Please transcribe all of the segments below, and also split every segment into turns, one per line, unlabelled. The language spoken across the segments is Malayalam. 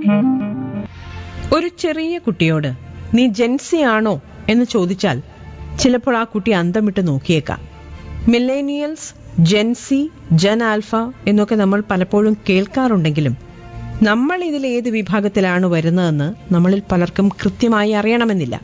ഒരു ചെറിയ കുട്ടിയോട് നീ ജെൻസി ആണോ എന്ന് ചോദിച്ചാൽ ചിലപ്പോൾ ആ കുട്ടി അന്തം വിട്ട് നോക്കിയേക്കാം മില്ലേനിയൽസ് ജെൻസി ജൻ ആൽഫ എന്നൊക്കെ നമ്മൾ പലപ്പോഴും കേൾക്കാറുണ്ടെങ്കിലും നമ്മൾ ഇതിൽ ഏത് വിഭാഗത്തിലാണ് വരുന്നതെന്ന് നമ്മളിൽ പലർക്കും കൃത്യമായി അറിയണമെന്നില്ല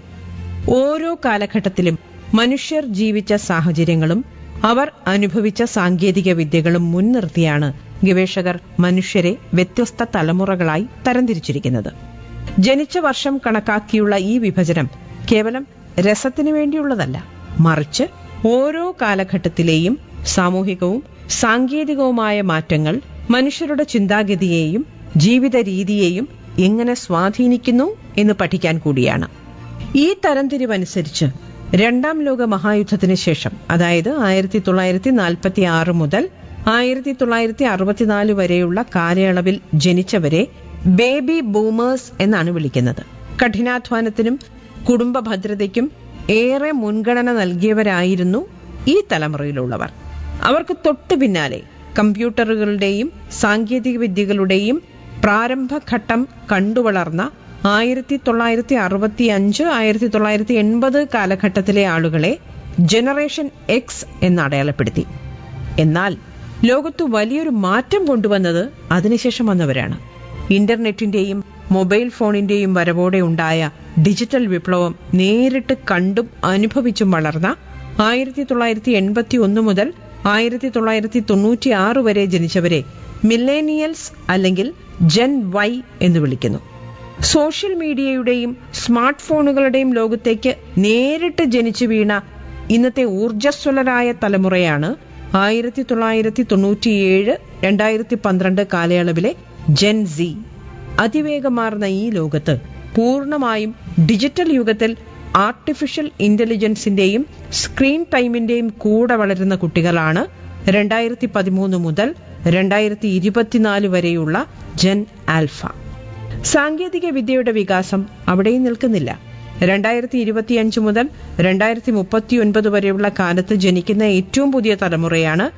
ഓരോ കാലഘട്ടത്തിലും മനുഷ്യർ ജീവിച്ച സാഹചര്യങ്ങളും അവർ അനുഭവിച്ച സാങ്കേതിക വിദ്യകളും മുൻനിർത്തിയാണ് ഗവേഷകർ മനുഷ്യരെ വ്യത്യസ്ത തലമുറകളായി തരംതിരിച്ചിരിക്കുന്നത് ജനിച്ച വർഷം കണക്കാക്കിയുള്ള ഈ വിഭജനം കേവലം രസത്തിനു വേണ്ടിയുള്ളതല്ല മറിച്ച് ഓരോ കാലഘട്ടത്തിലെയും സാമൂഹികവും സാങ്കേതികവുമായ മാറ്റങ്ങൾ മനുഷ്യരുടെ ചിന്താഗതിയെയും ജീവിത രീതിയെയും എങ്ങനെ സ്വാധീനിക്കുന്നു എന്ന് പഠിക്കാൻ കൂടിയാണ് ഈ തരംതിരിവനുസരിച്ച് രണ്ടാം ലോക മഹായുദ്ധത്തിന് ശേഷം അതായത് ആയിരത്തി തൊള്ളായിരത്തി നാൽപ്പത്തി ആറ് മുതൽ ആയിരത്തി തൊള്ളായിരത്തി അറുപത്തിനാല് വരെയുള്ള കാലയളവിൽ ജനിച്ചവരെ ബേബി ബൂമേഴ്സ് എന്നാണ് വിളിക്കുന്നത് കഠിനാധ്വാനത്തിനും കുടുംബ ഭദ്രതയ്ക്കും ഏറെ മുൻഗണന നൽകിയവരായിരുന്നു ഈ തലമുറയിലുള്ളവർ അവർക്ക് തൊട്ടു പിന്നാലെ കമ്പ്യൂട്ടറുകളുടെയും സാങ്കേതിക വിദ്യകളുടെയും പ്രാരംഭഘട്ടം കണ്ടുവളർന്ന ആയിരത്തി തൊള്ളായിരത്തി അറുപത്തി അഞ്ച് ആയിരത്തി തൊള്ളായിരത്തി എൺപത് കാലഘട്ടത്തിലെ ആളുകളെ ജനറേഷൻ എക്സ് എന്ന് അടയാളപ്പെടുത്തി എന്നാൽ ലോകത്ത് വലിയൊരു മാറ്റം കൊണ്ടുവന്നത് അതിനുശേഷം വന്നവരാണ് ഇന്റർനെറ്റിന്റെയും മൊബൈൽ ഫോണിന്റെയും വരവോടെ ഉണ്ടായ ഡിജിറ്റൽ വിപ്ലവം നേരിട്ട് കണ്ടും അനുഭവിച്ചും വളർന്ന ആയിരത്തി തൊള്ളായിരത്തി എൺപത്തി ഒന്ന് മുതൽ ആയിരത്തി തൊള്ളായിരത്തി തൊണ്ണൂറ്റി ആറ് വരെ ജനിച്ചവരെ മില്ലേനിയൽസ് അല്ലെങ്കിൽ ജെൻ വൈ എന്ന് വിളിക്കുന്നു സോഷ്യൽ മീഡിയയുടെയും സ്മാർട്ട് ഫോണുകളുടെയും ലോകത്തേക്ക് നേരിട്ട് ജനിച്ചു വീണ ഇന്നത്തെ ഊർജ്ജസ്വലരായ തലമുറയാണ് ആയിരത്തി തൊള്ളായിരത്തി തൊണ്ണൂറ്റിയേഴ് രണ്ടായിരത്തി പന്ത്രണ്ട് കാലയളവിലെ ജെൻ സി അതിവേഗമാർന്ന ഈ ലോകത്ത് പൂർണ്ണമായും ഡിജിറ്റൽ യുഗത്തിൽ ആർട്ടിഫിഷ്യൽ ഇന്റലിജൻസിന്റെയും സ്ക്രീൻ ടൈമിന്റെയും കൂടെ വളരുന്ന കുട്ടികളാണ് രണ്ടായിരത്തി പതിമൂന്ന് മുതൽ രണ്ടായിരത്തി ഇരുപത്തിനാല് വരെയുള്ള ജെൻ ആൽഫ സാങ്കേതിക വിദ്യയുടെ വികാസം അവിടെയും നിൽക്കുന്നില്ല രണ്ടായിരത്തി ഇരുപത്തിയഞ്ച് മുതൽ രണ്ടായിരത്തി മുപ്പത്തിയൊൻപത് വരെയുള്ള കാലത്ത് ജനിക്കുന്ന ഏറ്റവും പുതിയ തലമുറയാണ്